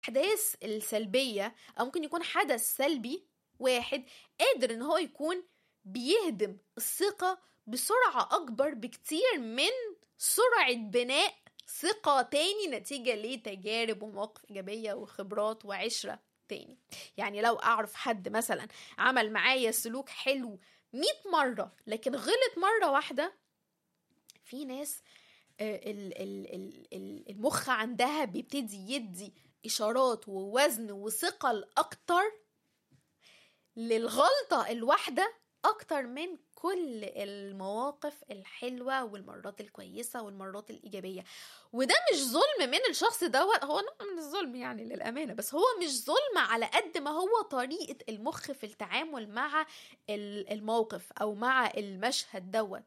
الاحداث السلبيه او ممكن يكون حدث سلبي واحد قادر ان هو يكون بيهدم الثقه بسرعه اكبر بكتير من سرعه بناء ثقه تاني نتيجه لتجارب ومواقف ايجابيه وخبرات وعشره تاني يعني لو اعرف حد مثلا عمل معايا سلوك حلو 100 مره لكن غلط مره واحده في ناس ال- ال- ال- ال- المخ عندها بيبتدي يدي اشارات ووزن وثقل اكتر للغلطه الواحده اكتر من كل المواقف الحلوه والمرات الكويسه والمرات الايجابيه وده مش ظلم من الشخص دوت هو نوع من الظلم يعني للامانه بس هو مش ظلم على قد ما هو طريقه المخ في التعامل مع ال- الموقف او مع المشهد دوت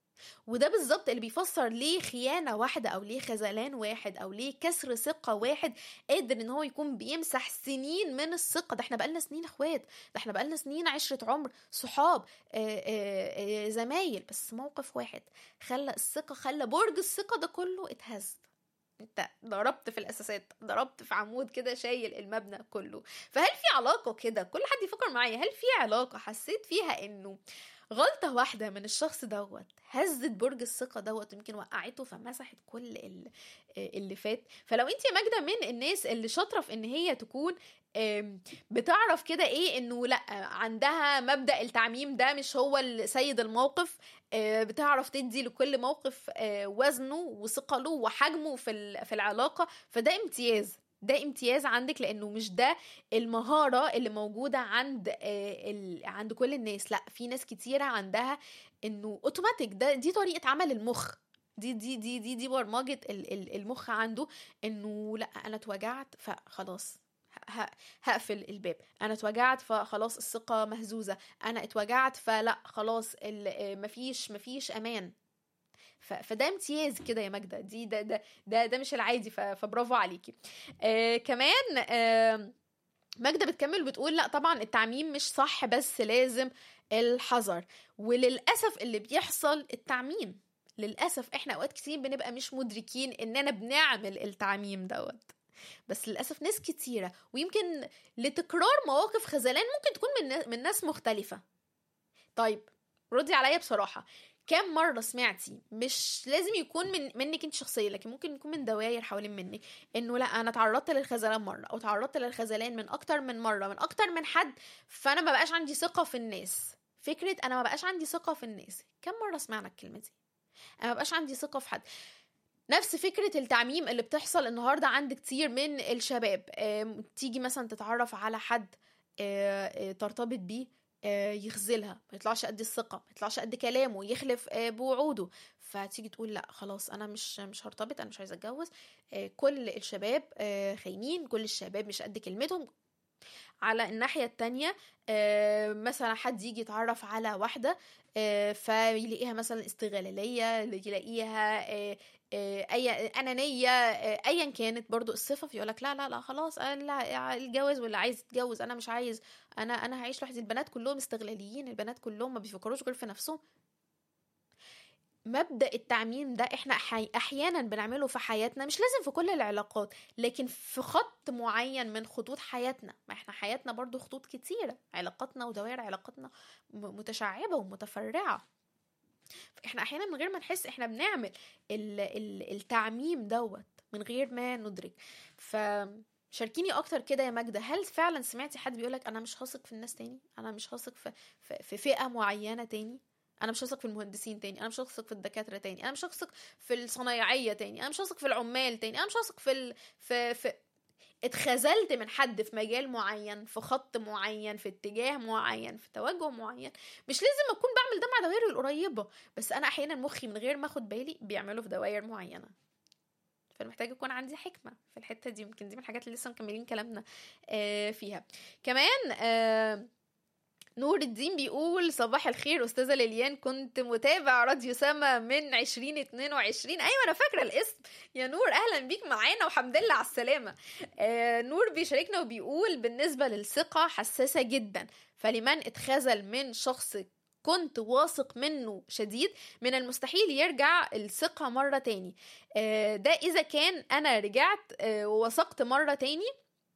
وده بالظبط اللي بيفسر ليه خيانه واحده او ليه خذلان واحد او ليه كسر ثقه واحد قادر ان هو يكون بيمسح سنين من الثقه ده احنا بقالنا سنين اخوات ده احنا بقالنا سنين عشره عمر صحاب آه، آه، آه، زمايل بس موقف واحد خلى الثقه خلى برج الثقه ده كله اتهز انت ضربت في الاساسات ضربت في عمود كده شايل المبنى كله فهل في علاقه كده كل حد يفكر معايا هل في علاقه حسيت فيها انه غلطة واحدة من الشخص دوت هزت برج الثقة دوت يمكن وقعته فمسحت كل ال- اللي فات فلو انت يا ماجدة من الناس اللي شاطرة في ان هي تكون آم، بتعرف كده ايه انه لا عندها مبدأ التعميم ده مش هو ال- سيد الموقف آه، بتعرف تدي لكل موقف آه، وزنه وثقله وحجمه في ال- في العلاقة فده امتياز ده امتياز عندك لانه مش ده المهارة اللي موجودة عند آه، ال... عند كل الناس لا في ناس كتيرة عندها انه اوتوماتيك ده دي طريقة عمل المخ دي دي دي دي دي برمجة ال- ال- المخ عنده انه لا انا اتوجعت فخلاص ه- ه- هقفل الباب انا اتوجعت فخلاص الثقة مهزوزة انا اتوجعت فلا خلاص ال- آه، مفيش مفيش امان ف- فده امتياز كده يا ماجدة دي ده ده ده, ده مش العادي ف- فبرافو عليكي آه كمان آه ماجدة بتكمل بتقول لا طبعا التعميم مش صح بس لازم الحذر وللأسف اللي بيحصل التعميم للأسف احنا أوقات كتير بنبقى مش مدركين إننا بنعمل التعميم دوت بس للأسف ناس كتيرة ويمكن لتكرار مواقف خذلان ممكن تكون من من ناس مختلفة طيب ردي عليا بصراحة كام مرة سمعتي مش لازم يكون من منك انت شخصيا لكن ممكن يكون من دواير حوالين منك انه لا انا تعرضت للخذلان مرة او تعرضت للخذلان من اكتر من مرة من اكتر من حد فانا ما بقاش عندي ثقة في الناس فكرة انا ما بقاش عندي ثقة في الناس كم مرة سمعنا الكلمة دي انا ما بقاش عندي ثقة في حد نفس فكرة التعميم اللي بتحصل النهاردة عند كتير من الشباب آم، تيجي مثلا تتعرف على حد آه، آه، ترتبط بيه آه، يخذلها ما يطلعش قد الثقة ما يطلعش قد كلامه يخلف آه، بوعوده فتيجي تقول لا خلاص انا مش مش هرتبط انا مش عايزه اتجوز آه، كل الشباب آه، خاينين كل الشباب مش قد كلمتهم على الناحية التانية آه، مثلا حد يجي يتعرف على واحدة آه، فيلاقيها مثلا استغلالية يلاقيها آه، آه، اي انانيه آه، ايا كانت برضو الصفه فيقول لك لا لا لا خلاص أنا لا الجواز واللي عايز يتجوز انا مش عايز انا انا هعيش لوحدي البنات كلهم استغلاليين البنات كلهم ما بيفكروش غير في نفسهم مبدا التعميم ده احنا أحي- احيانا بنعمله في حياتنا مش لازم في كل العلاقات لكن في خط معين من خطوط حياتنا ما احنا حياتنا برضو خطوط كتيره علاقاتنا ودوائر علاقاتنا م- متشعبه ومتفرعه احنا احيانا من غير ما نحس احنا بنعمل ال ال التعميم دوت من غير ما ندرك ف شاركيني اكتر كده يا ماجدة هل فعلا سمعتي حد بيقولك انا مش هثق في الناس تاني انا مش هثق في, في, في فئة معينة تاني انا مش هثق في المهندسين تاني انا مش هثق في الدكاترة تاني انا مش هثق في الصنايعية تاني انا مش هثق في العمال تاني انا مش هثق في ال... في, في اتخذلت من حد في مجال معين في خط معين في اتجاه معين في توجه معين مش لازم اكون بعمل ده مع دوائري القريبه بس انا احيانا مخي من غير ما اخد بالي بيعمله في دوائر معينه فانا محتاجه يكون عندي حكمه في الحته دي يمكن دي من الحاجات اللي لسه مكملين كلامنا آه فيها كمان آه نور الدين بيقول صباح الخير استاذه ليليان كنت متابع راديو سما من 2022 ايوه انا فاكره الاسم يا نور اهلا بيك معانا وحمد لله على السلامه آه نور بيشاركنا وبيقول بالنسبه للثقه حساسه جدا فلمن اتخذل من شخص كنت واثق منه شديد من المستحيل يرجع الثقة مرة تاني آه، ده إذا كان أنا رجعت آه، ووثقت مرة تاني